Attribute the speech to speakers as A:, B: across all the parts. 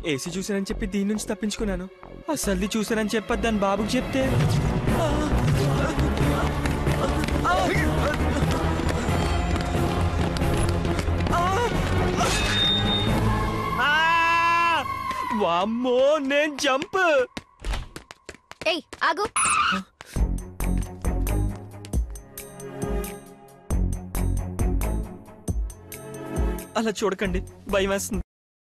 A: AC చూసానని చెప్పి దీని నుంచి తప్పించుకున్నాను అసలు చూసానని చెప్పి దాని బాబుకి చెప్తే ఆ! వామ్మో నేను జంప్
B: ఏయ్ ఆగు
A: అలా చూడకండి భయం వేస్తుంది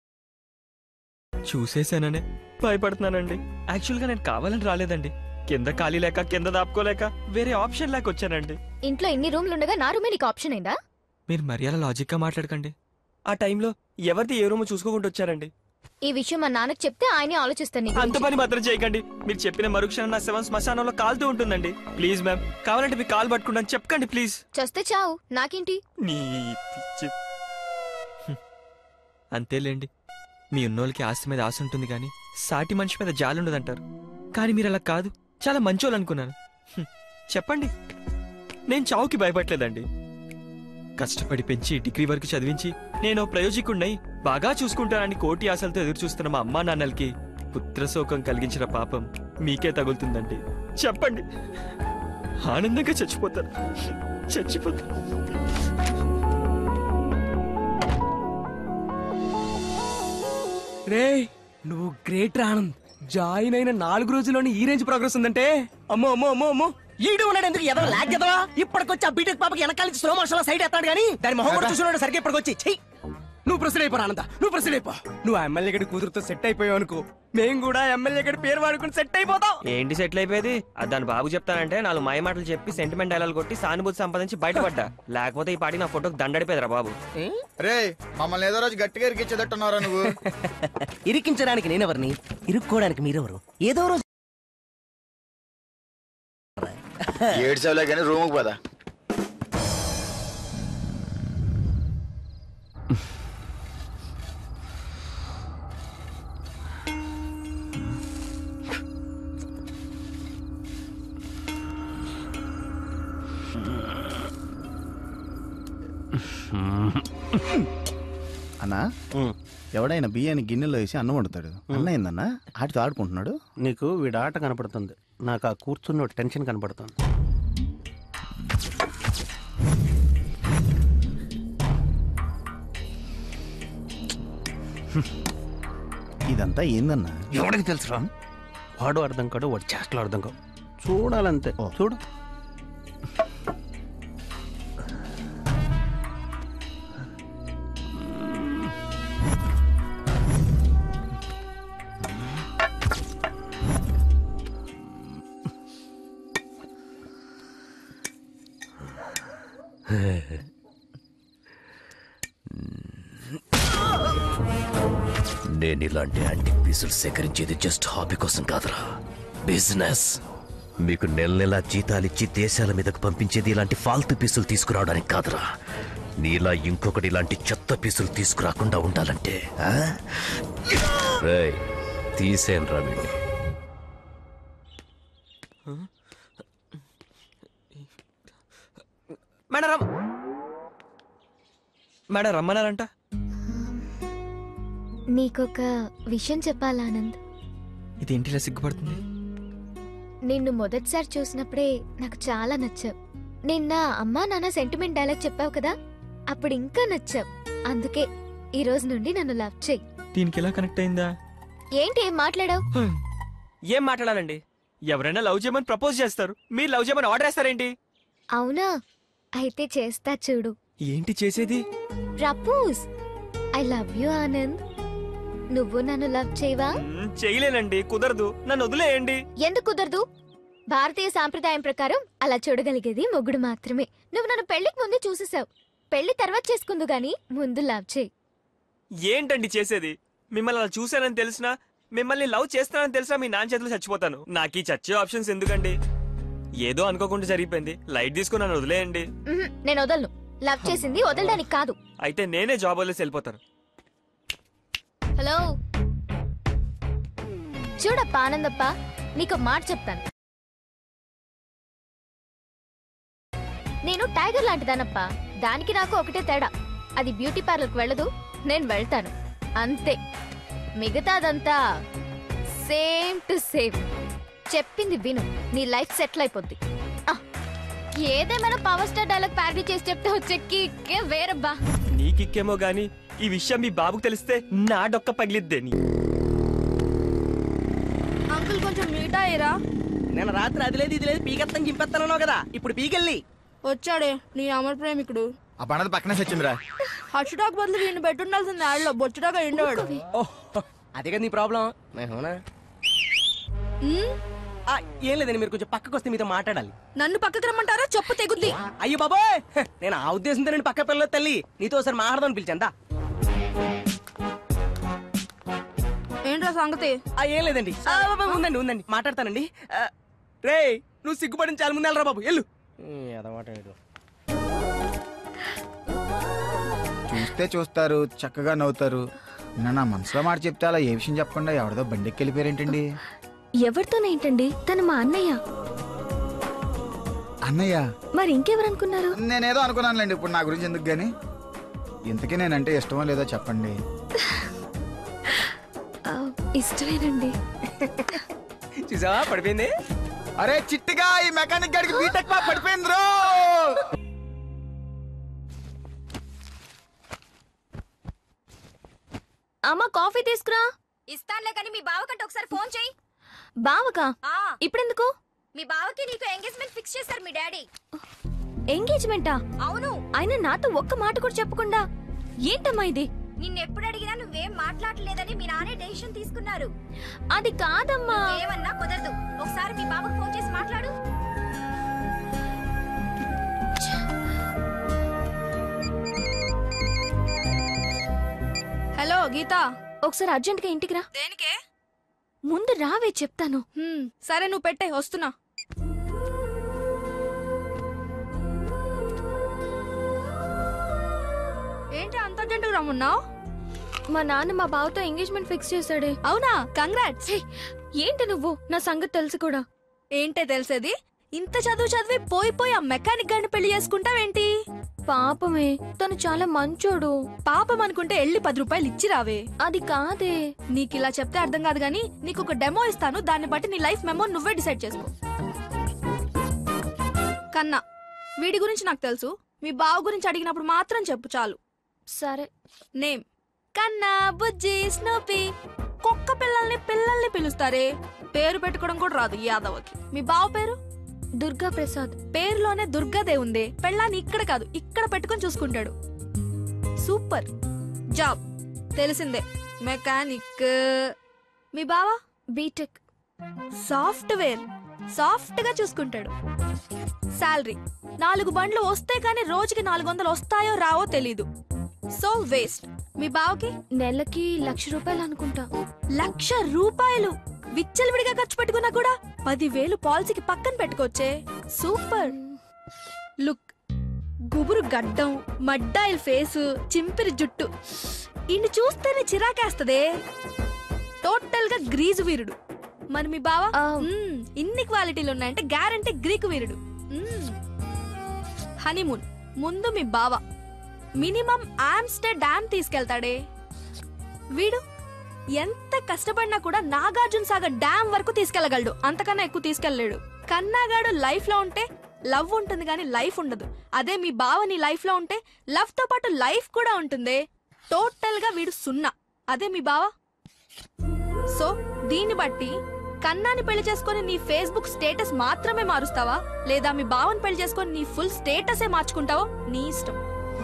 A: చూసేసాననే భయపడుతున్నానండి యాక్చువల్గా నేను కావాలని రాలేదండి కింద ఖాళీ లేక కింద దాపుకోలేక వేరే ఆప్షన్ లేక వచ్చానండి
B: ఇంట్లో ఇన్ని రూమ్లు ఉండగా నా రూమే నీకు ఆప్షన్ అయిందా
A: మీరు మరి అలా లాజిక్గా మాట్లాడకండి ఆ టైంలో ఎవరిది ఏ రూమ్ చూసుకోకుండా వచ్చారండి
B: ఈ విషయం మా నాన్నకి చెప్తే ఆయనే ఆలోచిస్తాను నీ
A: అంత
B: గురించి.
A: పని మాత్రం చేయకండి మీరు చెప్పిన మరుక్షణం నా శవం శ్మశానంలో కాలుతూ ఉంటుందండి ప్లీజ్ మ్యామ్ కావాలంటే మీ కాలు పట్టుకుంటాను చెప్పకండి ప్లీజ్
B: చస్తే చావు నాకేంటి
A: నీ పిచ్చి హ్మ్. అంతేలేండి మీ ఉన్నోళ్ళకి ఆస్తి మీద ఆశ ఉంటుంది కానీ సాటి మనిషి మీద జాలి ఉండదంటారు కానీ మీరు అలా కాదు చాలా మంచోళ్ళు అనుకున్నాను హ్మ్. చెప్పండి నేను చావుకి భయపడలేదండి కష్టపడి పెంచి డిగ్రీ వరకు చదివించి నేను ఓ ప్రయోజకుడినై బాగా చూసుకుంటానని కోటి ఆశలతో ఎదురు చూస్తున్న మా అమ్మా నాన్నలకి పుత్రశోకం కలిగించిన పాపం మీకే తగులుతుందండి చెప్పండి ఆనందంగా చచ్చిపోతారు చచ్చిపోతారు
C: రే నువ్వు గ్రేట్ రా ఆనంద్ జాయిన్ అయిన నాలుగు రోజుల్లోనే ఈ రేంజ్ ప్రోగ్రెస్ ఉందంటే అమ్మో అమ్మో అమ్మో అమ్మో
D: ఈడు ఉన్నాడు ఎందుకు ఎదవ లాగ్ ఎదవా ఇప్పటికొచ్చి ఆ బీటెక్ పాపకి వెనకాల నుంచి స్లో మోషన్ సైడ్ ఎత్తాడు కానీ దాని మొహం కూడా చూసినాడు సరిగ్గా ఇప్పటికొచ్చి చెయ్యి
C: నువ్వు ప్రొసీడ్ అయిపో ఆనంద నువ్వు ప్రొసీడ్ అయిపో నువ్వు ఆ ఎమ్మెల్యే గడి కూతురుతో సెట్ అయిపోయావు అనుకో మేము కూడా ఎమ్మెల్యే గడి పేరు వాడుకుని సెట్ అయిపోతాం
A: ఏంటి సెటిల్ అయిపోయేది అది దాని బాబు చెప్తానంటే నాలుగు మాయ మాటలు చెప్పి సెంటిమెంట్ డైలాగ్ కొట్టి సానుభూతి సంపాదించి బయటపడ్డా లేకపోతే ఈ పాటి నా ఫోటోకి దండడిపోయేదిరా బాబు
E: రే మమ్మల్ని ఏదో రోజు గట్టిగా ఇరికిచ్చేటట్టున్నారా నువ్వు
D: ఇరికించడానికి నేనెవరిని ఇరుక్కోవడానికి మీరెవరు ఏదో రోజు
E: ఏడ్చావులే కానీ రూమ్కి పదా
F: అన్నా ఎవడైనా బియ్యాన్ని గిన్నెలో వేసి అన్నం వండుతాడు అన్న ఏందన్నా ఆటితో ఆడుకుంటున్నాడు
G: నీకు వీడి ఆట కనపడుతుంది నాకు ఆ కూర్చున్న టెన్షన్ కనపడుతుంది
F: ఇదంతా ఏందన్నా
G: ఎవరికి తెలుసురా వాడు అర్థం కాడు వాడు చేష్టలు అర్థం కావు చూడాలంతే
F: ఓ.
G: చూడు
H: నేను ఇలాంటి యాంటిక్ పీసులు సేకరించేది జస్ట్ హాబీ కోసం కాదురా బిజినెస్ మీకు నెల నెలా జీతాలిచ్చి దేశాల మీదకు పంపించేది ఇలాంటి ఫాల్తు పీసులు తీసుకురావడానికి కాదురా నీలా ఇంకొకటి ఇలాంటి చెత్త పీసులు తీసుకురాకుండా ఉండాలంటే ఆ? రేయ్, తీసేను రా వీడిని
A: మేడం రమ్ మేడం రమ్మన్నారంట
B: నీకొక విషయం చెప్పాలా ఆనంద్
A: ఇదేంటి ఇలా సిగ్గుపడుతుంది
B: నిన్ను మొదటిసారి చూసినప్పుడే నాకు చాలా నచ్చావు నిన్న అమ్మా నాన్న సెంటిమెంట్ డైలాగ్ చెప్పావు కదా అప్పుడు ఇంకా నచ్చావు అందుకే ఈ రోజు నుండి నన్ను లవ్ చేయి
A: దీనికి ఎలా కనెక్ట్ అయిందా
B: ఏంటి ఏం మాట్లాడావు
A: హ్మ్. ఏం మాట్లాడాలండి ఎవరైనా లవ్ చేయమని ప్రపోజ్ చేస్తారు మీరు లవ్ చేయమని ఆర్డర్ వేస్తారేంటి
B: అవునా అయితే చేస్తా చూడు
A: ఏంటి చేసేది
B: propose I love you Anand నువ్వు నన్ను లవ్ చేయవా
A: మ్మ్, చేయలేనండి కుదరదు నన్ను వదిలేయండి
B: ఎందుకు కుదరదు భారతీయ సాంప్రదాయం ప్రకారం అలా చూడగలిగేది మొగుడు మాత్రమే నువ్వు నన్ను పెళ్లికి ముందే చూసేసావు పెళ్లి తర్వాత చేసుకుందు గాని ముందు లవ్ చేయి
A: ఏంటండి చేసేది మిమ్మల్ని అలా చూశానని తెలిసినా మిమ్మల్ని లవ్ చేస్తానని తెలిసినా మీ నాన్న చేతిలో చచ్చిపోతాను నాకు ఈ చచ్చే ఆప్షన్స్ ఎందుకండి ఏదో అనుకోకుండా జరిగిపోయింది లైట్ తీసుకుని నన్ను వదిలేయండి
B: ఉహుం, నేను వదలను లవ్ చేసింది వదలడానికి కాదు
A: అయితే నేనే జాబ్ వదిలేసి వెళ్ళిపోతాను
B: హలో చూడప్ప ఆనందప్ప నీకు మాట చెప్తాను నేను టైగర్ లాంటిదానప్ప దానికి నాకు ఒకటే తేడా అది బ్యూటీ పార్లర్కి వెళ్ళదు నేను వెళ్తాను అంతే మిగతాదంతా సేమ్ టు సేమ్ చెప్పింది విను నీ లైఫ్ సెటిల్ అయిపోద్ది ఆ, ఏదేమైనా పవర్ స్టార్ డైలాగ్ ప్యారడీ చేసి చెప్తే వచ్చే కిక్కే వేరబ్బా
A: నీకిక్కేమో గాని ఈ విషయం మీ బాబుకు తెలిస్తే నా డొక్క పగిలిద్దే నీ
I: అంకుల్ కొంచెం మీటా అయ్యరా
D: నేను రాత్రి అది లేదు ఇది లేదు పీకెత్తాను చింపెత్తానన్నావు కదా ఇప్పుడు పీకెళ్ళి
I: వచ్చాడే నీ అమర ప్రేమికుడు
F: ఆ పనది పక్కనే సచ్చిందిరా
I: హర్షుటాక్ బదులు వీడిని పెట్టుండాల్సింది యాడ్లో బొచ్చుటాగా ఎండవాడు
D: ఓహ్ అదే కదా నీ ప్రాబ్లం అవునా ఆ, ఏం లేదండి మీరు కొంచెం పక్కకు వస్తే మీతో మాట్లాడాలి
I: నన్ను పక్కకు రమ్మంటారా చెప్పు తెగుద్ది
D: అయ్యో బాబోయ్ హ, నేను ఆ ఉద్దేశంతో నేను పక్క పిల్లల తల్లి నీతో ఒకసారి మాట్లాడదాం పిలిచాందా
I: ఏంట్రా సంగతి
D: ఆ, ఏం లేదండి ఆ, బాబా, ఉందండి ఉందండి మాట్లాడతానండి ఆ, రేయ్ నువ్వు సిగ్గుపడిన చాలా ముందు వెళ్ళరా బాబు వెళ్ళు
F: చూస్తే చూస్తారు చక్కగా నవ్వుతారు నిన్న నా మనసులో మాట చెప్తే అలా ఏ విషయం చెప్పకుండా ఎవరిదో బండికి వెళ్ళిపోయారేంటండి
B: ఎవరితోనేంటండి తను మా అన్నయ్య
F: అన్నయ్య
B: మరి ఇంకెవరు అనుకున్నారు
F: నేనేదో అనుకున్నానులేండి ఇప్పుడు నా గురించి ఎందుకు గాని ఇంతకీ నేనంటే ఇష్టమో లేదో చెప్పండి
B: ఆ, ఇష్టమేనండి
D: చూసావా పడిపోయింది
F: అరే చిట్టిగా ఈ మెకానిక్ గాడికి బీటెక్ మా పడిపోయింది రో
B: అమ్మ కాఫీ తీసుకురా
J: ఇస్తానులే కానీ మీ బావకంటే ఒకసారి ఫోన్ చేయి
B: బావకా
J: ఆ
B: ఇప్పుడెందుకు
J: మీ బావకి నీకు ఎంగేజ్మెంట్ ఫిక్స్ చేశారు మీ డాడీ
B: ఎంగేజ్మెంటా
J: అవును
B: ఆయన నాతో ఒక్క మాట కూడా చెప్పకుండా ఏంటమ్మా ఇది
J: నిన్నెప్పుడు అడిగినా నువ్వేం మాట్లాడలేదని మీ నాన్నే డెసిషన్ తీసుకున్నారు
B: అది కాదమ్మా
J: ఏమన్నా కుదరదు ఒకసారి మీ బావకు ఫోన్ చేసి మాట్లాడు
I: హలో గీత
B: ఒకసారి అర్జెంట్ గా ఇంటికి రా
I: దేనికే
B: ముందు రావే చెప్తాను
I: హ్మ్, సరే నువ్వు పెట్టే వస్తున్నా ఏంటి అంత అర్జెంటుగా రమ్మన్నావు
B: మా నాన్న మా బావతో ఎంగేజ్మెంట్ ఫిక్స్ చేశాడే
I: అవునా కంగ్రాట్స్
B: ఛీ, ఏంటి నువ్వు నా సంగతి తెలుసు కూడా
I: ఏంటే తెలిసేది ఇంత చదువు చదివి పోయి పోయి ఆ మెకానిక్ గారిని పెళ్లి చేసుకుంటావేంటి
B: పాపమే తను చాలా మంచోడు
I: పాపం అనుకుంటే ఎళ్ళి పది రూపాయలు ఇచ్చి రావే
B: అది కాదే
I: నీకు ఇలా చెప్తే అర్థం కాదు గానీ నీకు ఒక డెమో ఇస్తాను దాన్ని బట్టి నీ లైఫ్ మెమో నువ్వే డిసైడ్ చేసుకో కన్నా వీడి గురించి నాకు తెలుసు మీ బావ గురించి అడిగినప్పుడు మాత్రం చెప్పు చాలు
B: సరే
I: నేమ్ కన్నా బుజ్జి స్నూపీ కుక్క పిల్లల్ని పిల్లల్ని పిలుస్తారే పేరు పెట్టుకోవడం కూడా రాదు ఈ యాదవకి మీ బావ పేరు
B: దుర్గా ప్రసాద్
I: పేరులోనే దుర్గాదేవి ఉంది పెళ్ళాన్ని ఇక్కడ కాదు ఇక్కడ పెట్టుకొని చూసుకుంటాడు సూపర్ జాబ్ తెలిసిందే మెకానిక్ మీ బావా
B: బీటెక్
I: సాఫ్ట్వేర్ సాఫ్ట్ గా చూసుకుంటాడు శాలరీ నాలుగు బండ్లు వస్తే కానీ రోజుకి నాలుగు వందలు వస్తాయో రావో తెలీదు సో వేస్ట్ మీ బావకి
B: నెలకి లక్ష రూపాయలు అనుకుంటా
I: లక్ష రూపాయలు విచ్చలవిడిగా ఖర్చు పెట్టుకున్నా కూడా పదివేలు పాలసీకి పక్కన పెట్టుకోవచ్చే సూపర్ లుక్ గుబురు గడ్డం మడ్డాయిల్ ఫేసు చింపిరి జుట్టు ఇన్ని చూస్తేనే చిరాకేస్తదే టోటల్ గా గ్రీజు వీరుడు మరి మీ బావ
B: ఆ.
I: మ్మ్, ఇన్ని క్వాలిటీలు ఉన్నాయంటే గ్యారంటీ గ్రీకు వీరుడు హనీమూన్ ముందు మీ బావ మినిమం ఆమ్స్టే డ్యామ్ తీసుకెళ్తాడే వీడు ఎంత కష్టపడినా కూడా నాగార్జున సాగర్ డ్యామ్ వరకు తీసుకెళ్లగలడు అంతకన్నా ఎక్కువ తీసుకెళ్లేడు కన్నాగాడు లైఫ్ లో ఉంటే లవ్ ఉంటుంది కానీ లైఫ్ ఉండదు అదే మీ బావ నీ లైఫ్ లో ఉంటే లవ్ తో పాటు లైఫ్ కూడా ఉంటుంది టోటల్ గా వీడు సున్నా అదే మీ బావ సో దీన్ని బట్టి కన్నాని పెళ్లి చేసుకొని నీ ఫేస్బుక్ స్టేటస్ మాత్రమే మారుస్తావా లేదా మీ బావని పెళ్లి చేసుకొని నీ ఫుల్ స్టేటసే మార్చుకుంటావో నీ ఇష్టం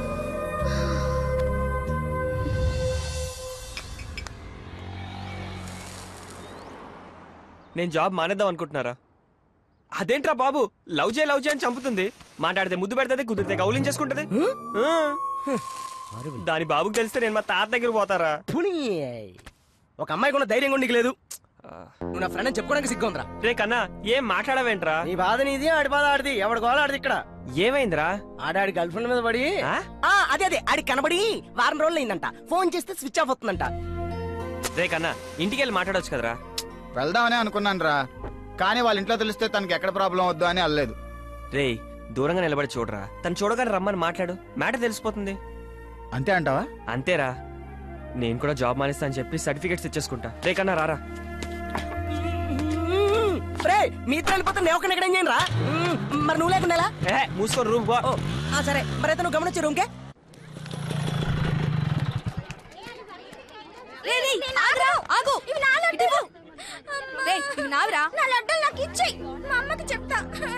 A: నేను జాబ్ మానేద్దాం అనుకుంటున్నారా అదేంట్రా బాబు లవ్ చేయ లవ్ చేయని చంపుతుంది మాట్లాడితే ముద్దు పెడుతుంది కుదిరితే కౌలించేసుకుంటది ఆ. దాని బాబుకి తెలిస్తే నేను మా తాత దగ్గర పోతారా
D: పుని. ఒక అమ్మాయి కూడా ధైర్యం కూడా నీకు లేదు నువ్వు నా ఫ్రెండ్ అని చెప్పుకోవడానికి సిగ్గు ఉందిరా
A: రే కన్నా ఏం మాట్లాడవేంట్రా
D: నీ బాధ నీది ఆడి బాధ ఆడిది ఎవడి గోల ఆడిది ఇక్కడ
A: ఏమైందిరా
D: ఆడాడి గర్ల్ ఫ్రెండ్ మీద పడి
A: ఆ?
D: ఆ అదే అదే ఆడి కనబడి వారం రోజులు అయిందంట ఫోన్ చేస్తే స్విచ్ ఆఫ్ అవుతుందంట
A: రే కన్నా ఇంటికి వెళ్ళి మాట్లాడొచ్చు కదరా
F: వెళ్దామని అనుకున్నాను రా కానీ వాళ్ళ ఇంట్లో తెలిస్తే తనకి ఎక్కడ ప్రాబ్లం వద్దు అని అల్లలేదు
A: రే దూరంగా నిలబడి చూడరా తను చూడగానే రమ్మని మాట్లాడు మ్యాటర్ తెలిసిపోతుంది
F: అంతే అంటావా
A: అంతేరా నేను కూడా జాబ్ మానేస్తా అని చెప్పి సర్టిఫికేట్స్ ఇచ్చేసుకుంటా రేకన్నా రారా
D: రే మీ ఇద్దరు వెళ్ళిపోతే నేను ఒకరిని ఎక్కడ ఏం చేయను రా మ్మ్, మరి నువ్వు లేకుండా ఎలా?
A: ఏ మూసుకొని రూమ్
D: ఓ ఆ, సరే మరి అయితే నువ్వు గమనించు రూమ్కే
I: రే, రే, ఆగురా, ఆగు. ఇటు ఇవ్వు. రే, ఇవి నావిరా
J: నా లడ్డలు నాకు ఇచ్చేయి మా అమ్మకి చెప్తా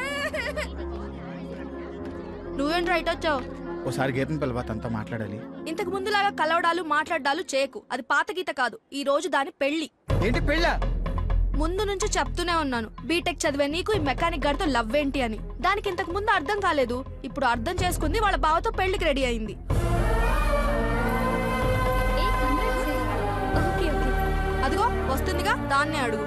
I: నువ్వేంట్రా ఇటు వచ్చావు
F: ఓసారి గీతను పిలవ తనతో మాట్లాడాలి
I: ఇంతకు ముందులాగా కలవడాలు మాట్లాడాలు చేయకు అది పాత గీత కాదు ఈ రోజు దాని పెళ్లి
F: ఏంటి పెళ్ళా
I: ముందు నుంచి చెప్తూనే ఉన్నాను బీటెక్ చదివే నీకు ఈ మెకానిక్ గారితో లవ్ ఏంటి అని దానికి ఇంతకు ముందు అర్థం కాలేదు ఇప్పుడు అర్థం చేసుకుంది వాళ్ళ బావతో పెళ్లికి రెడీ అయింది
B: ఓకే ఓకే
I: అదిగో వస్తుందిగా దాన్నే అడుగు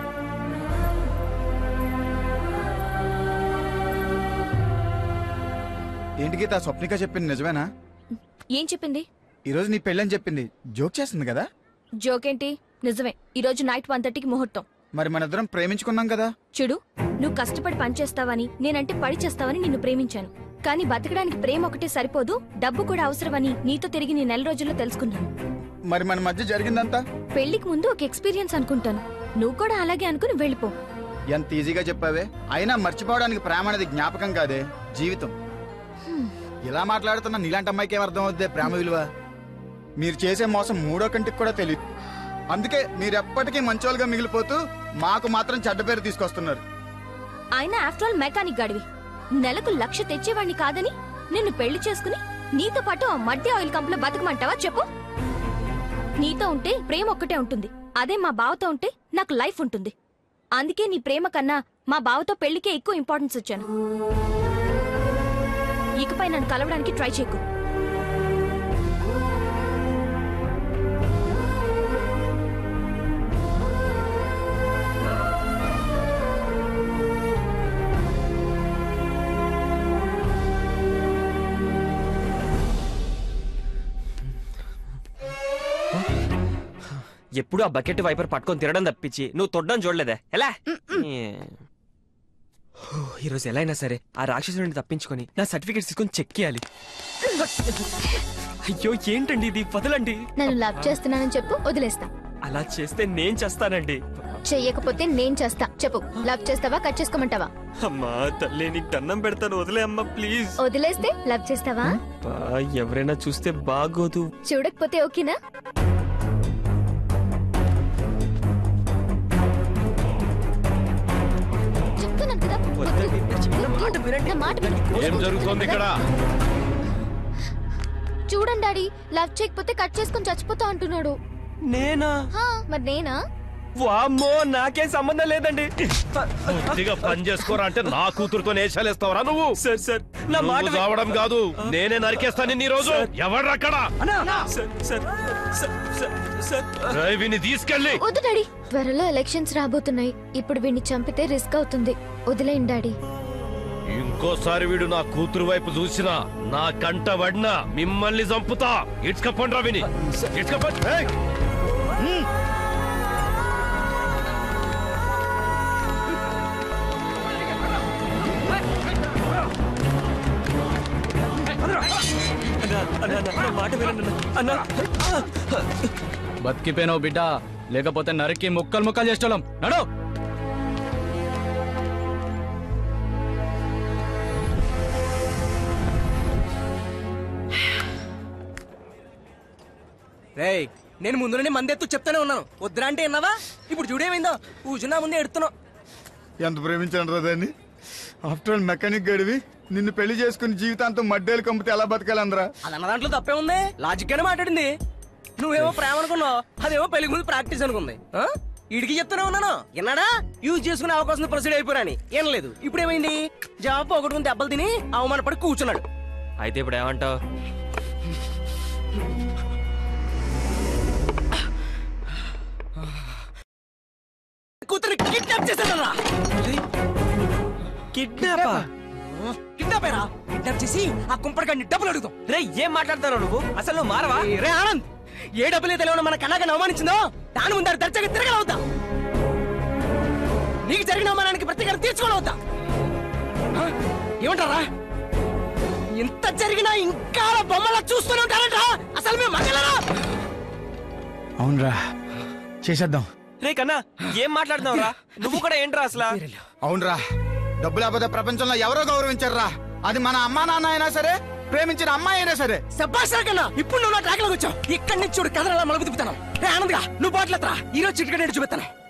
F: ఏంటి గీత స్వప్నిక చెప్పింది నిజమేనా
B: ఏం చెప్పింది
F: ఈరోజు నీ పెళ్ళని చెప్పింది జోక్ చేస్తుంది కదా
B: జోకేంటి నిజమే ఈ రోజు నైట్ వన్ థర్టీకి ముహూర్తం
F: మరి మన ఇద్దరం ప్రేమించుకున్నాం కదా
B: చూడు నువ్వు కష్టపడి పనిచేస్తావని నేనంటే పడి చేస్తావని నిన్ను ప్రేమించాను కానీ బతకడానికి ప్రేమ ఒకటే సరిపోదు డబ్బు కూడా అవసరమని నీతో తిరిగి నీ నెల రోజుల్లో తెలుసుకున్నాను
F: మరి మన మధ్య జరిగిందంతా
B: పెళ్లికి ముందు ఒక ఎక్స్పీరియన్స్ అనుకుంటాను నువ్వు కూడా అలాగే అనుకుని వెళ్ళిపో
F: ఎంత ఈజీగా చెప్పావే అయినా మర్చిపోవడానికి ప్రేమ అనేది జ్ఞాపకం కాదే జీవితం ఇలా మాట్లాడుతున్న నీలాంటి అమ్మాయికి ఏం అర్థం అవుద్దే ప్రేమ విలువ మీరు చేసే మోసం మూడో కంటికి కూడా తెలియదు అందుకే మీరు ఎప్పటికీ మంచోళ్ళుగా మిగిలిపోతూ మాకు మాత్రం చెడ్డ పేరు తీసుకొస్తున్నారు
B: ఆయన ఆఫ్టర్ ఆల్ మెకానిక్ గాడివి నెలకు లక్ష తెచ్చేవాడిని కాదని నిన్ను పెళ్లి చేసుకుని నీతో పాటు ఆ మట్టి ఆయిల్ కంపెనీలో బతకమంటావా చెప్పు నీతో ఉంటే ప్రేమ ఒక్కటే ఉంటుంది అదే మా బావతో ఉంటే నాకు లైఫ్ ఉంటుంది అందుకే నీ ప్రేమ కన్నా మా బావతో పెళ్లికే ఎక్కువ ఇంపార్టెన్స్ ఇచ్చాను ఇకపై నన్ను కలవడానికి ట్రై చేయకు
A: ఎప్పుడు ఆ బకెట్ వైపర్ పట్టుకొని తిరగడం తప్పించి నువ్వు తొడ్డం చూడలేదే ఎలా ఏ. హూ, ఈరోజు ఎలా అయినా సరే ఆ రాక్షసు నుండి తప్పించుకొని నా సర్టిఫికేట్స్ తీసుకొని చెక్ చేయాలి అయ్యో ఏంటండి ఇది వదలండి
B: నన్ను లవ్ చేస్తున్నానని చెప్పు వదిలేస్తా
A: అలా చేస్తే నేను చేస్తానండి
B: చెయ్యకపోతే నేను చేస్తా చెప్పు లవ్ చేస్తావా కట్ చేసుకోమంటావా
A: అమ్మా తల్లి నీకు దండం పెడతాను వదిలే అమ్మా ప్లీజ్
B: వదిలేస్తే లవ్ చేస్తావా
A: బా, ఎవరైనా చూస్తే బాగోదు
B: చూడకపోతే ఓకేనా చెప్తున్నాను కదా
A: వద్దండి.
B: నా మాట విను.
H: ఏం జరుగుతోంది ఇక్కడ
B: చూడండి డాడీ లవ్ చేయకపోతే కట్ చేసుకొని చచ్చిపోతా అంటున్నాడు
A: నేనా
B: హా, మరి నేనా
A: వామ్మో నాకేం సంబంధం లేదండి
H: పూర్తిగా పని చేసుకోరా అంటే నా కూతురుతో నేషాలేస్తావరా నువ్వు
A: సార్ సార్ నా మాట
H: నువ్వు చావడం కాదు నేనే నరికేస్తాను ఈ రోజు ఎవడ్రక్కడ
A: sir sir sir sir sir
H: రేయ్, వీన్ని తీసుకెళ్ళి
B: వద్దు డాడీ త్వరలో ఎలక్షన్స్ రాబోతున్నాయి ఇప్పుడు వీడిని చంపితే రిస్క్ అవుతుంది వదిలేయండి డాడీ
H: ఇంకోసారి వీడు నా కూతురు వైపు చూసినా నా కంట పడినా మిమ్మల్ని చంపుతా ఇడ్చుకపోండ్రా విని ఇడ్చుకపోండి ఏయ్!
A: అన్నా, అన్నా, అన్నా, నా మాట వినండి అన్నా. అన్నా
K: బతికిపోయినావు బిడ్డ లేకపోతే నరికి ముక్కలు ముక్కలు చేసేవాళ్ళం నడు
D: రేయ్ నేను ముందు నుండి మందెత్తు చెప్తానే ఉన్నాను వద్దురా అంటే విన్నావా ఇప్పుడు చూడేమైందో కూర్చున్నా ముందే ఎడుతున్నావు
F: ఎంత ప్రేమించాను దాన్ని ఆఫ్టర్ ఆల్ మెకానిక్ గడివి నిన్ను పెళ్లి చేసుకుని జీవితాంతం మడ్డేలు కంపితే ఎలా బతకాలందరా
D: అదన్న దాంట్లో తప్పే ఉంది లాజిక్ గానే మాట్లాడింది నువ్వేమో ప్రేమ అనుకున్నావు అదేమో పెళ్లి ముందు ప్రాక్టీస్ అనుకుంది ఆ? ఈడికి చెప్తూనే ఉన్నాను విన్నాడా యూజ్ చేసుకునే అవకాశం ప్రొసీడ్ అయిపోయాని వినలేదు ఇప్పుడు ఏమైంది జాబ్ పోగొట్టుకుని దెబ్బలు తిని అవమానపడి కూర్చున్నాడు
A: అయితే ఇప్పుడు ఏమంటావు
D: కూతురు కిడ్నాప్ చేశాడరా
A: కిడ్నాపా
D: కిడ్నాప్ అయినా కిడ్నాప్ చేసి ఆ కుంపడికాడిని డబ్బులు అడుగుతాం
A: రే ఏం మాట్లాడతావు నువ్వు అసలు నువ్వు మారవా
D: రే ఆనంద్ ఏ డబ్బులే తెలియని మన కళాగా అవమానించిందో దాని ముందర దర్జాగా తిరగలవుతా నీకు జరిగిన అవమానానికి ప్రతీకారం తీర్చుకోవద్దా ఏమంటారా ఇంత జరిగినా ఇంకా అలా బొమ్మలా చూస్తూనే ఉంటారంట అసలు మేము మగలరా
F: అవునరా చేసేద్దాం
A: రే కన్నా ఏం మాట్లాడుతున్నావురా నువ్వు కూడా ఏంట్రా అసలు
F: అవునరా డబ్బు లేకపోతే ప్రపంచంలో ఎవరో గౌరవించరురా అది మన అమ్మా నాన్న అయినా సరే ప్రేమించిన అమ్మాయి అయినా సరే
D: సబ్బాష్ కన్నా ఇప్పుడు నువ్వు నా ట్రాక్ లోకి వచ్చావు ఇక్కడి నుంచి చూడు కథలు అలా మలుపు తిప్పుతాను రే ఆనంద్గా నువ్వు బాట్లెత్తరా ఈ రోజు చిటికెట్ చూపిస్తాను